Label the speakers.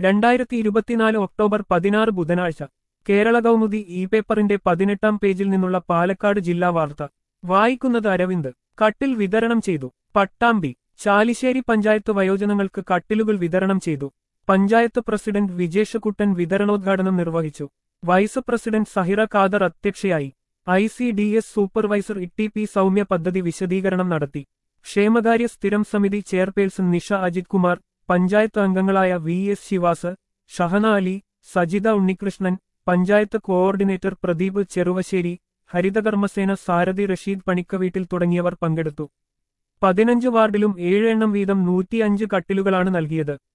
Speaker 1: രണ്ടായിരത്തി ഇരുപത്തിനാല് ഒക്ടോബർ പതിനാറ് ബുധനാഴ്ച കേരള കൗമുദി ഇ പേപ്പറിന്റെ പതിനെട്ടാം പേജിൽ നിന്നുള്ള പാലക്കാട് ജില്ലാ വാർത്ത വായിക്കുന്നത് അരവിന്ദ് കട്ടിൽ വിതരണം ചെയ്തു പട്ടാമ്പി ചാലിശ്ശേരി പഞ്ചായത്ത് വയോജനങ്ങൾക്ക് കട്ടിലുകൾ വിതരണം ചെയ്തു പഞ്ചായത്ത് പ്രസിഡന്റ് വിജേഷകുട്ടൻ വിതരണോദ്ഘാടനം നിർവഹിച്ചു വൈസ് പ്രസിഡന്റ് സഹിറ ഖാദർ അധ്യക്ഷയായി I C D S supervisor E P Soumya പദ്ധതി വിശദീകരണം നടത്തി ക്ഷേമകാര്യ സ്ഥിരം സമിതി ചെയർപേഴ്സൺ നിഷ അജിത് കുമാർ പഞ്ചായത്ത് അംഗങ്ങളായ V S Sivas Shahana Ali Sajitha Unnikrishnan panchayat coordinator Pradeep Cheruvassery ഹരിതകർമ്മസേന സാരഥി റഷീദ് പണിക്കവീട്ടിൽ തുടങ്ങിയവർ പങ്കെടുത്തു പതിനഞ്ച് വാർഡിലും ഏഴ് എണ്ണം വീതം നൂറ്റിയഞ്ച് കട്ടിലുകളാണ് നൽകിയത്